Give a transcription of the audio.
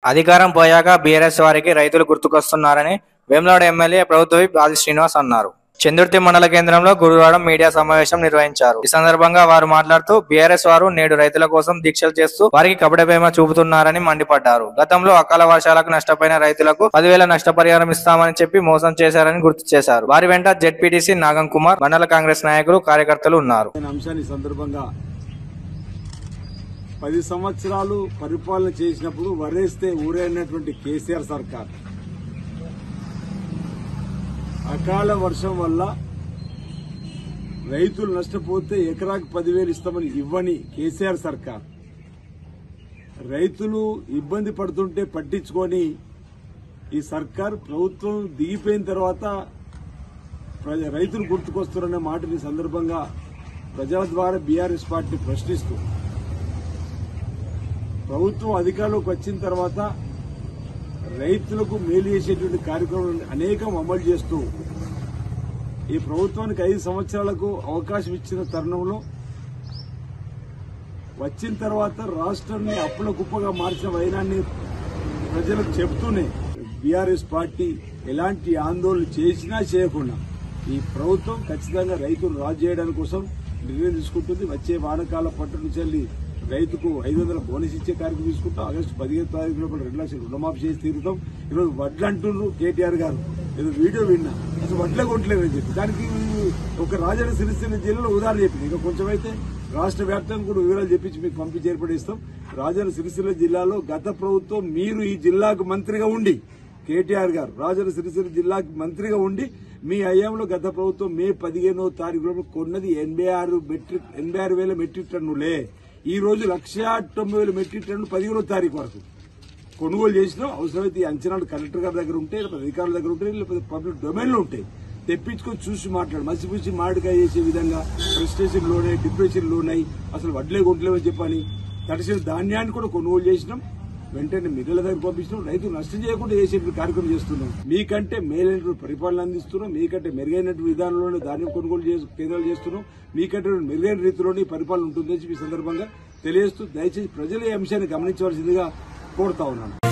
అధికారం పోయాక బీఆర్ఎస్ వారికి రైతులు గుర్తుకొస్తున్నారని వేములవాడ ఎమ్మెల్యే ప్రభుత్వ విప్ ఆది శ్రీనివాస్ అన్నారు చందుర్తి మండల కేంద్రంలో గురువారం మీడియా సమావేశం నిర్వహించారు ఈ సందర్భంగా వారు మాట్లాడుతూ బీఆర్ఎస్ వారు నేడు రైతుల కోసం దీక్షలు చేస్తూ వారికి కబడ్డీ బీమా చూపుతున్నారని మండిపడ్డారు గతంలో అకాల వర్షాలకు నష్టపోయిన రైతులకు పదివేల నష్టపరిహారం ఇస్తామని చెప్పి మోసం చేశారని గుర్తు చేశారు వారి వెంట జెడ్పీటీసీ నాగం కుమార్ మండల కాంగ్రెస్ నాయకులు కార్యకర్తలు ఉన్నారు అనే అంశాన్ని ఈ సందర్భంగా పది సంవత్సరాలు పరిపాలన చేసినప్పుడు వరేస్తే ఊరైనటువంటి కేసీఆర్ సర్కార్ అకాల వర్షం వల్ల రైతులు నష్టపోతే ఎకరాకు పదివేలు ఇస్తామని ఇవ్వని కేసీఆర్ సర్కార్ రైతులు ఇబ్బంది పడుతుంటే పట్టించుకొని ఈ సర్కార్ ప్రభుత్వం దిగిపోయిన తర్వాత ప్రజ- రైతులు గుర్తుకొస్తున్నారనే మాటని ఈ సందర్భంగా ప్రజల ద్వారా బీఆర్ఎస్ పార్టీ ప్రశ్నిస్తూ ప్రభుత్వం అధికారంలోకి వచ్చిన తర్వాత రైతులకు మేలు చేసేటువంటి కార్యక్రమాలను అనేకం అమలు చేస్తూ ఈ ప్రభుత్వానికి ఐదు సంవత్సరాలకు అవకాశం ఇచ్చిన తరుణంలో వచ్చిన తర్వాత రాష్ట్రాన్ని అప్పుల కుప్పగా మార్చిన వైనాన్ని ప్రజలకు చెప్తూనే బీఆర్ఎస్ పార్టీ ఎలాంటి ఆందోళన చేసినా చేయకుండా ఈ ప్రభుత్వం ఖచ్చితంగా రైతులు రాజు చేయడానికి కోసం నిర్ణయం తీసుకుంటుంది వచ్చే వానకాల పట్టు నుంచి వెళ్ళి రైతుకు ఐదు వందల బోనస్ ఇచ్చే కార్యక్రమం తీసుకుంటాం ఆగస్టు పదిహేను తారీఖు లోపల రెండు లక్షలు రుణమాఫీ చేసి తీరుతాం ఈరోజు వడ్లు అంటున్నారు కేటీఆర్ గారు ఏదో వీడియో విన్నా అసలు వడ్లే కొట్టలేదని చెప్పి దానికి ఒక రాజన్న సిరిసిల్ల జిల్లాలో ఉదాహరణ చెప్పింది ఇంకా కొంచెం అయితే రాష్ట్ర వ్యాప్తంగా కూడా వివరాలు చెప్పించి మీకు పంపించి ఏర్పడిస్తాం రాజన్న సిరిసిల్ల జిల్లాలో గత ప్రభుత్వం మీరు ఈ జిల్లాకు మంత్రిగా ఉండి కేటీఆర్ గారు రాజన్న సిరిసిల్ల జిల్లాకు మంత్రిగా ఉండి మీ హయాంలో గత ప్రభుత్వం మే పదిహేనో తారీఖులో కొన్నది ఎనభై ఆరు మెట్రిక్ ఎనభై ఆరు వేల మెట్రిక్ టన్నులే ఈ రోజు లక్ష తొంభై వేల మెట్రిక్ టన్నులు పదిహేనో తారీఖు వరకు కొనుగోలు చేసినాం అవసరమైతే ఈ అంచనాలు కలెక్టర్ గారి దగ్గర ఉంటే లేకపోతే అధికారుల దగ్గర ఉంటే లేకపోతే పబ్లిక్ డొమైన్ లో ఉంటాయి తెప్పించుకొని చూసి మాట్లాడు మసిపూసి మామిడికాయ చేసే విధంగా ప్రెస్టేషన్ లోనే డిప్రెషన్ లోనై అసలు వడ్లే కొంటలేమని చెప్పని తడిసిన ధాన్యాన్ని కూడా కొనుగోలు చేసినాం వెంటనే మిగిలిన దగ్గర పంపించినాం రైతులు నష్టం చేయకుండా చేసే కార్యక్రమం చేస్తున్నాం మీకంటే మేలైనటువంటి పరిపాలన అందిస్తున్నాం మీకంటే మెరుగైనటువంటి విధానంలోనే ధాన్యం కొనుగోలు చేసి కేంద్రాలు చేస్తున్నాం మీకంటే మెరుగైన రీతిలోనే ఈ పరిపాలన ఉంటుందని చెప్పి ఈ సందర్భంగా తెలియజేస్తూ దయచేసి ప్రజలు ఈ అంశాన్ని గమనించవలసిందిగా కోరుతా ఉన్నాను